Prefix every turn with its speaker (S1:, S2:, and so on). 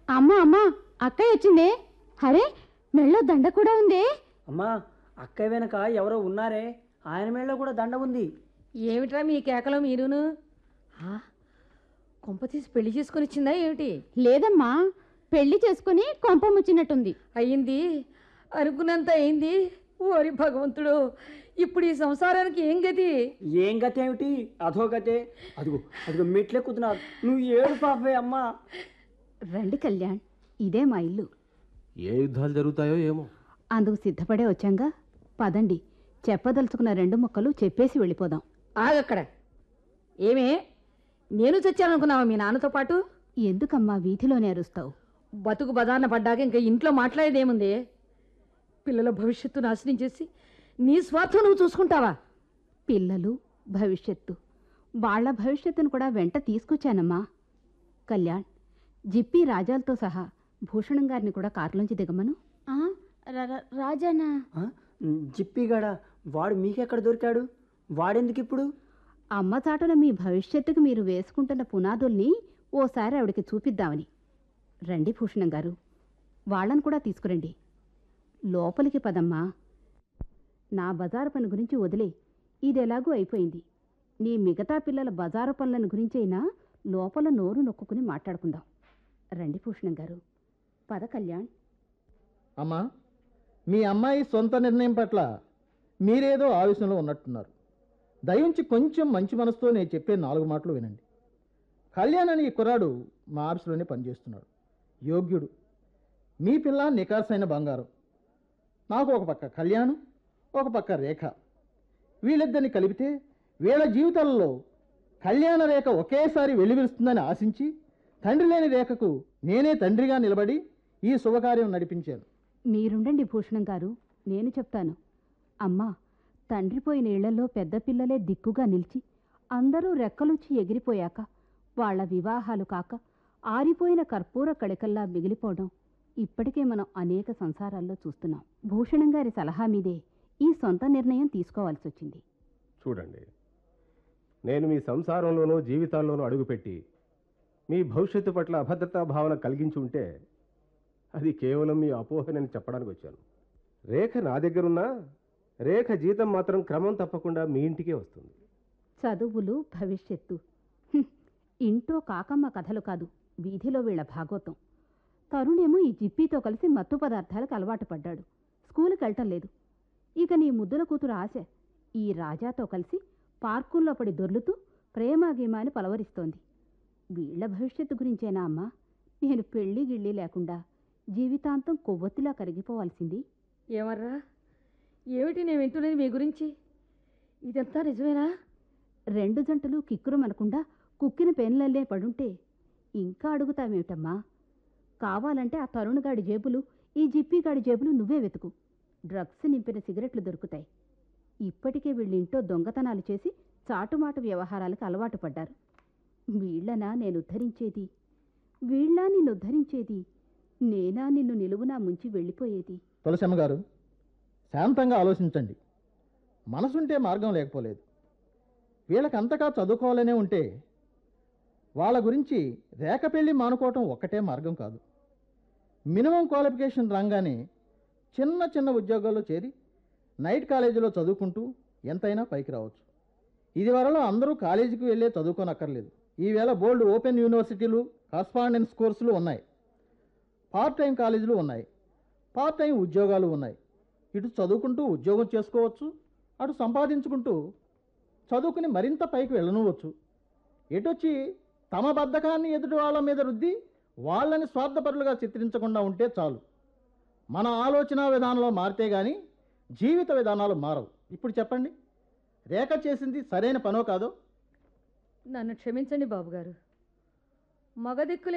S1: అమ్మా అమ్మా అక్కయ్య వచ్చిందే అరే మెళ్ళో దండ కూడా ఉందే
S2: అమ్మా అక్కయ్య వెనక ఎవరో ఉన్నారే ఆయన మేళ్ళలో కూడా దండ ఉంది
S3: ఏమిట్రా మీ కేకలో మీరును ఆ, కొంప తీసి పెళ్లి చేసుకొని వచ్చిందా ఏమిటి
S1: లేదమ్మా పెళ్లి చేసుకుని కొంప ముచ్చినట్టుంది
S3: అయ్యింది అనుకున్నంత అయింది ఓరి భగవంతుడు ఇప్పుడు ఈ సంసారానికి ఏం గతి
S2: ఏం గతి ఏమిటి అధో గతే అదిగో అదిగో మెట్లెక్కుతున్నారు నువ్వు ఏడు పాపే అమ్మా
S1: రండి కళ్యాణ్ ఇదే మా ఇల్లు
S4: ఏ యుద్ధాలు జరుగుతాయో ఏమో
S1: అందుకు సిద్ధపడే వచ్చాంగా పదండి చెప్పదలుచుకున్న రెండు ముక్కలు చెప్పేసి వెళ్ళిపోదాం
S3: ఆగక్కడ ఏమే నేను చచ్చాననుకున్నావా మీ నాన్నతో పాటు
S1: ఎందుకమ్మా వీధిలోనే అరుస్తావు
S3: బతుకు బదాన పడ్డాక ఇంకా ఇంట్లో మాట్లాడేదేముంది పిల్లల భవిష్యత్తు నాశనం చేసి నీ స్వార్థం నువ్వు చూసుకుంటావా
S1: పిల్లలు భవిష్యత్తు వాళ్ళ భవిష్యత్తును కూడా వెంట తీసుకొచ్చానమ్మా కళ్యాణ్ జిప్పి రాజాలతో సహా భూషణం గారిని కూడా కారులోంచి దిగమను రాజానా
S2: ఆ? జిప్పిగాడ వాడు మీకెక్కడ దొరికాడు వాడెందుకు ఇప్పుడు
S1: అమ్మ చాటున మీ భవిష్యత్తుకు మీరు వేసుకుంటున్న పునాదుల్ని ఓసారి ఆవిడకి చూపిద్దామని రండి భూషణం గారు వాళ్ళని కూడా తీసుకురండి లోపలికి పదమ్మా నా బజారు పని గురించి వదిలే ఇది ఎలాగూ అయిపోయింది నీ మిగతా పిల్లల బజారు పనులను గురించైనా లోపల నోరు నొక్కుని మాట్లాడుకుందాం రండి భూషణం గారు పద కళ్యాణ్
S5: అమ్మా మీ అమ్మాయి సొంత నిర్ణయం పట్ల మీరేదో ఆవేశంలో ఉన్నట్టున్నారు దయించి కొంచెం మంచి మనసుతో నేను చెప్పే నాలుగు మాటలు వినండి కళ్యాణ్ అని ఈ కుర్రాడు మా ఆఫీసులోనే పనిచేస్తున్నాడు యోగ్యుడు మీ పిల్ల నికార్సైన బంగారం నాకు ఒక పక్క కళ్యాణం ఒక పక్క రేఖ వీళ్ళిద్దరిని కలిపితే వీళ్ళ జీవితాలలో కళ్యాణ రేఖ ఒకేసారి వెలువరుస్తుందని ఆశించి తండ్రి లేని రేఖకు నేనే తండ్రిగా నిలబడి ఈ శుభకార్యం నడిపించాను
S1: మీరుండండి భూషణం గారు నేను చెప్తాను అమ్మా తండ్రి పోయిన ఇళ్లలో పెద్ద పిల్లలే దిక్కుగా నిలిచి అందరూ రెక్కలుచ్చి ఎగిరిపోయాక వాళ్ళ వివాహాలు కాక ఆరిపోయిన కర్పూర కళికల్లా మిగిలిపోవడం ఇప్పటికే మనం అనేక సంసారాల్లో చూస్తున్నాం భూషణం గారి సలహా మీదే ఈ సొంత నిర్ణయం తీసుకోవాల్సి వచ్చింది
S4: చూడండి నేను మీ సంసారంలోనూ జీవితాల్లోనూ అడుగుపెట్టి మీ భవిష్యత్తు పట్ల అభద్రతా భావన కలిగించి ఉంటే అది కేవలం మీ అపోహనని చెప్పడానికి వచ్చాను రేఖ నా దగ్గరున్నా రేఖ జీతం మాత్రం క్రమం తప్పకుండా మీ ఇంటికే వస్తుంది
S1: చదువులు భవిష్యత్తు హ్మ్. ఇంటో కాకమ్మ కథలు కాదు వీధిలో వీళ్ళ భాగోతం తరుణేమో ఈ జిప్పీతో కలిసి మత్తు పదార్థాలకు అలవాటు పడ్డాడు స్కూలుకి వెళ్ళటం లేదు ఇక నీ ముద్దుల కూతురు ఆశ ఈ రాజాతో కలిసి పార్కుల్లో పడి దొర్లుతూ ప్రేమ గీమ అని పలవరిస్తోంది వీళ్ళ భవిష్యత్తు గురించేనా అమ్మా నేను పెళ్లి గిళ్ళి లేకుండా జీవితాంతం కొవ్వొత్తిలా కరిగిపోవాల్సింది
S3: ఏమర్రా ఏమిటి నేను వింటున్నది మీ గురించి ఇదంతా నిజమేనా
S1: రెండు జంటలు కిక్కురుమనకుండా కుక్కిన పెన్లల్లే పడుంటే ఇంకా అడుగుతావేమిటమ్మా కావాలంటే ఆ తరుణగాడి జేబులు ఈ జిప్పిగాడి జేబులు నువ్వే వెతుకు డ్రగ్స్ నింపిన సిగరెట్లు దొరుకుతాయి ఇప్పటికే వీళ్ళింటో దొంగతనాలు చేసి చాటుమాటు వ్యవహారాలకు అలవాటు పడ్డారు వీళ్ళనా నేను ఉద్ధరించేది వీళ్ళ నిన్ను ఉద్ధరించేది నేనా నిన్ను నిలువునా ముంచి వెళ్ళిపోయేది
S5: తులసమ్మ గారు శాంతంగా ఆలోచించండి మనసుంటే మార్గం లేకపోలేదు వీళ్ళకి అంతగా చదువుకోవాలనే ఉంటే వాళ్ళ గురించి రేఖ పెళ్ళి మానుకోవటం ఒక్కటే మార్గం కాదు మినిమం క్వాలిఫికేషన్ రాగానే చిన్న చిన్న ఉద్యోగాల్లో చేరి నైట్ కాలేజీలో చదువుకుంటూ ఎంతైనా పైకి రావచ్చు ఇది వరలో అందరూ కాలేజీకి వెళ్ళే చదువుకోనక్కర్లేదు ఈవేళ బోల్డ్ ఓపెన్ యూనివర్సిటీలు కరస్పాండెన్స్ కోర్సులు ఉన్నాయి పార్ట్ టైం కాలేజీలు ఉన్నాయి పార్ట్ టైం ఉద్యోగాలు ఉన్నాయి ఇటు చదువుకుంటూ ఉద్యోగం చేసుకోవచ్చు అటు సంపాదించుకుంటూ చదువుకుని మరింత పైకి వెళ్ళనవచ్చు ఎటొచ్చి తమ బద్ధకాన్ని ఎదుటి వాళ్ళ మీద రుద్ది వాళ్ళని స్వార్థపరులుగా చిత్రించకుండా ఉంటే చాలు మన ఆలోచన విధానంలో మారితే కానీ జీవిత విధానాలు మారవు ఇప్పుడు చెప్పండి రేఖ చేసింది సరైన పనో కాదో
S3: నన్ను క్షమించండి బాబుగారు మగ దిక్కులే